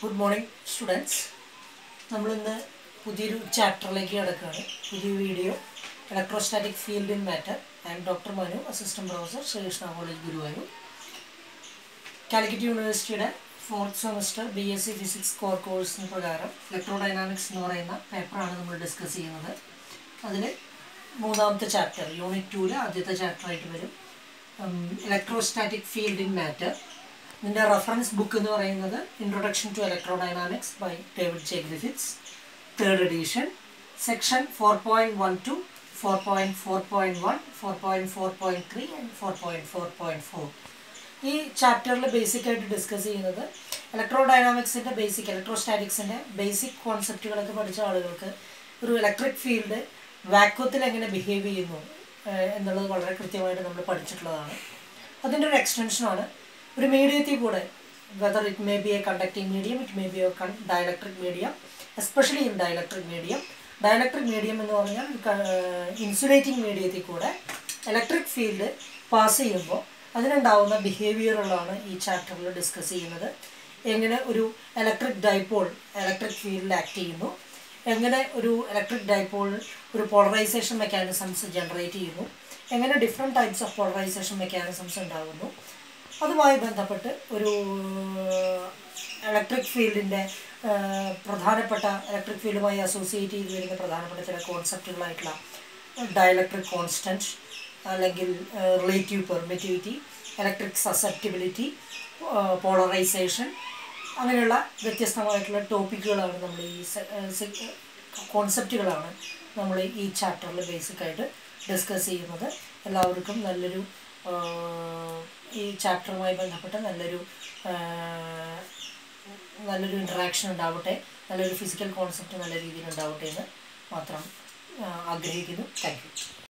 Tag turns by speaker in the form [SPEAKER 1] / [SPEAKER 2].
[SPEAKER 1] good morning students നമ്മളിന്ന് പുതിയൊരു ചാപ്റ്ററിലേക്ക് കിടക്കുകയാണ് പുതിയ video electrostatic field in matter I am doctor Manu assistant professor Sreekrishna college Guruvayur Calicut യൂണിവേഴ്സിറ്റിയുടെ fourth semester B S C physics core കോഴ്സിന് പ്രകാരം ഇലക്ട്രോഡൈനാമിക്സ് എന്ന് പറയുന്ന പേപ്പറാണ് നമ്മൾ ഡിസ്കസ് ചെയ്യുന്നത് അതിൽ മൂന്നാമത്തെ ചാപ്റ്റർ യൂണിറ്റ് ടൂല് ആദ്യത്തെ ചാപ്റ്ററായിട്ട് വരും ഇലക്ട്രോസ്റ്റാറ്റിക് ഫീൽഡ് ഇൻ മാറ്റർ ഇതിൻ്റെ റെഫറൻസ് ബുക്ക് എന്ന് പറയുന്നത് introduction to electrodynamics by David J Griffiths third edition section four point one to four point four point one four point four point three and four point four point four ഈ ചാപ്റ്ററിൽ basic ആയിട്ട് discuss ചെയ്യുന്നത് ഇലക്ട്രോഡൈനാമിക്സിൻ്റെ basic ഇലക്ട്രോസ്റ്റാറ്റിക്സിൻ്റെ basic കോൺസെപ്റ്റുകളൊക്കെ പഠിച്ച ആളുകൾക്ക് ഒരു electric field വാക്വത്തിൽ എങ്ങനെ behave ചെയ്യുന്നു ഏഹ് എന്നുള്ളത് വളരെ കൃത്യമായിട്ട് നമ്മൾ പഠിച്ചിട്ടുള്ളതാണ് അതിൻ്റെ ഒരു എക്സ്റ്റൻഷനാണ് ഒരു മീഡിയത്തിൽ കൂടെ whether it may be a conducting medium it may be a dielectric medium especially in dielectric medium dielectric medium എന്ന് പറഞ്ഞാൽ ഇൻസുലേറ്റിംഗ് മീഡിയത്തിൽ കൂടെ ഇലക്ട്രിക് ഫീൽഡ് പാസ് ചെയ്യുമ്പോൾ അതിനുണ്ടാവുന്ന ബിഹേവിയറുകളാണ് ഈ ചാപ്റ്ററിൽ ഡിസ്കസ് ചെയ്യുന്നത് എങ്ങനെ ഒരു ഇലക്ട്രിക് ഡൈപോൾ ഇലക്ട്രിക് ഫീൽഡിൽ ആക്ട് ചെയ്യുന്നു എങ്ങനെ ഒരു ഇലക്ട്രിക് ഡൈപോൾ ഒരു പോളറൈസേഷൻ മെക്കാനിസംസ് ജനറേറ്റ് ചെയ്യുന്നു എങ്ങനെ different types of polarisation mechanisms ഉണ്ടാകുന്നു അതുമായി ബന്ധപ്പെട്ട് ഒരു ഇലക്ട്രിക് ഫീൽഡിൻ്റെ പ്രധാനപ്പെട്ട ഇലക്ട്രിക് ഫീൽഡുമായി അസോസിയേറ്റ് ചെയ്ത് വരുന്ന പ്രധാനപ്പെട്ട ചില കോൺസെപ്റ്റുകളായിട്ടുള്ള ഡയലക്ട്രിക് കോൺസ്റ്റൻറ്റ് അല്ലെങ്കിൽ relative permittivity electric susceptibility polarisation അങ്ങനെയുള്ള വ്യത്യസ്തമായിട്ടുള്ള ടോപ്പിക്കുകളാണ് നമ്മൾ ഈ കോൺസെപ്റ്റുകളാണ് നമ്മൾ ഈ ചാപ്റ്ററിൽ ബേസിക്കായിട്ട് ഡിസ്കസ് ചെയ്യുന്നത് എല്ലാവർക്കും നല്ലൊരു ഈ ചാപ്റ്ററുമായി ബന്ധപ്പെട്ട് നല്ലൊരു നല്ലൊരു ഇൻട്രാക്ഷൻ ഉണ്ടാവട്ടെ നല്ലൊരു ഫിസിക്കൽ കോൺസെപ്റ്റ് നല്ല രീതിയിൽ ഉണ്ടാവട്ടെ എന്ന് മാത്രം ആഗ്രഹിക്കുന്നു താങ്ക് യു